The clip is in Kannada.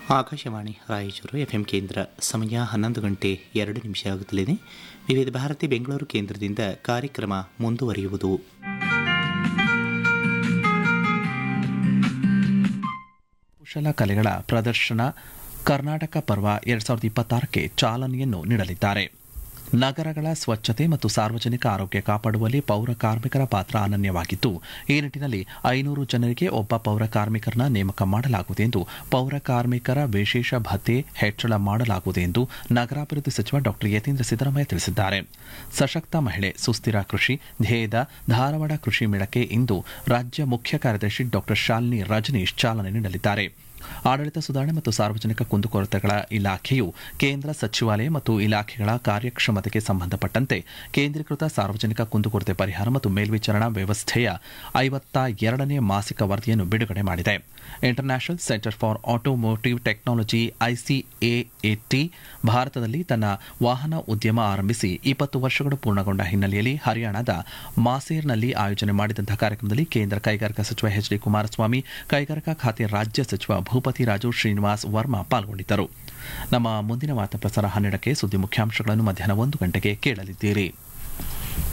ಆಕಾಶವಾಣಿ ರಾಯಚೂರು ಎಫ್ ಎಂ ಕೇಂದ್ರ ಸಮಯ ಹನ್ನೊಂದು ಗಂಟೆ ಎರಡು ನಿಮಿಷ ಆಗುತ್ತಲಿದೆ ವಿವಿಧ ಭಾರತಿ ಬೆಂಗಳೂರು ಕೇಂದ್ರದಿಂದ ಕಾರ್ಯಕ್ರಮ ಮುಂದುವರಿಯುವುದು ಕುಶಲ ಕಲೆಗಳ ಪ್ರದರ್ಶನ ಕರ್ನಾಟಕ ಪರ್ವ ಎರಡ್ ಸಾವಿರದ ಇಪ್ಪತ್ತಾರಕ್ಕೆ ಚಾಲನೆಯನ್ನು ನೀಡಲಿದ್ದಾರೆ ನಗರಗಳ ಸ್ವಚ್ಛತೆ ಮತ್ತು ಸಾರ್ವಜನಿಕ ಆರೋಗ್ಯ ಕಾಪಾಡುವಲ್ಲಿ ಪೌರ ಕಾರ್ಮಿಕರ ಪಾತ್ರ ಅನನ್ಯವಾಗಿದ್ದು ಈ ನಿಟ್ಟಿನಲ್ಲಿ ಐನೂರು ಜನರಿಗೆ ಒಬ್ಬ ಪೌರ ಕಾರ್ಮಿಕರನ್ನ ನೇಮಕ ಮಾಡಲಾಗುವುದು ಎಂದು ಪೌರ ಕಾರ್ಮಿಕರ ವಿಶೇಷ ಭತ್ಯೆ ಹೆಚ್ಚಳ ಮಾಡಲಾಗುವುದು ಎಂದು ನಗರಾಭಿವೃದ್ಧಿ ಸಚಿವ ಡಾ ಯತೀಂದ್ರ ಸಿದ್ದರಾಮಯ್ಯ ತಿಳಿಸಿದ್ದಾರೆ ಸಶಕ್ತ ಮಹಿಳೆ ಸುಸ್ಥಿರ ಕೃಷಿ ಧ್ಯೇಯದ ಧಾರವಾಡ ಕೃಷಿ ಮೇಳಕ್ಕೆ ಇಂದು ರಾಜ್ಯ ಮುಖ್ಯ ಕಾರ್ಯದರ್ಶಿ ಡಾ ಶಾಲಿನಿ ರಜನೀಶ್ ಚಾಲನೆ ನೀಡಲಿದ್ದಾರೆ ಆಡಳಿತ ಸುಧಾರಣೆ ಮತ್ತು ಸಾರ್ವಜನಿಕ ಕುಂದುಕೊರತೆಗಳ ಇಲಾಖೆಯು ಕೇಂದ್ರ ಸಚಿವಾಲಯ ಮತ್ತು ಇಲಾಖೆಗಳ ಕಾರ್ಯಕ್ಷಮತೆಗೆ ಸಂಬಂಧಪಟ್ಟಂತೆ ಕೇಂದ್ರೀಕೃತ ಸಾರ್ವಜನಿಕ ಕುಂದುಕೊರತೆ ಪರಿಹಾರ ಮತ್ತು ಮೇಲ್ವಿಚಾರಣಾ ವ್ಯವಸ್ಥೆಯ ಐವತ್ತ ಎರಡನೇ ಮಾಸಿಕ ವರದಿಯನ್ನು ಬಿಡುಗಡೆ ಮಾಡಿದೆ international centre for automotive technology ICAT ಭಾರತದಲ್ಲಿ ತನ್ನ ವಾಹನ ಉದ್ಯಮ ಆರಂಭಿಸಿ ಇಪ್ಪತ್ತು ವರ್ಷಗಳು ಪೂರ್ಣಗೊಂಡ ಹಿನ್ನೆಲೆಯಲ್ಲಿ ಹರಿಯಾಣದ ಮಾಸೇರ್ನಲ್ಲಿ ಆಯೋಜನೆ ಮಾಡಿದಂತಹ ಕಾರ್ಯಕ್ರಮದಲ್ಲಿ ಕೇಂದ್ರ ಕೈಗಾರಿಕಾ ಸಚಿವ ಎಚ್ ಡಿ ಕುಮಾರಸ್ವಾಮಿ ಕೈಗಾರಿಕಾ ಖಾತೆ ರಾಜ್ಯ ಸಚಿವ ಭೂಪತಿ ರಾಜು ಶ್ರೀನಿವಾಸ್ ವರ್ಮಾ ಪಾಲ್ಗೊಂಡಿದ್ದರು ನಮ್ಮ ಮುಂದಿನ ವಾರ್ತಾ ಪ್ರಸಾರ ಹನ್ನೆರಡಕ್ಕೆ ಸುದ್ದಿ ಮುಖ್ಯಾಂಶಗಳನ್ನು ಮಧ್ಯಾಹ್ನ ಒಂದು ಗಂಟೆಗೆ ಕೇಳಲಿದ್ದೀರಿ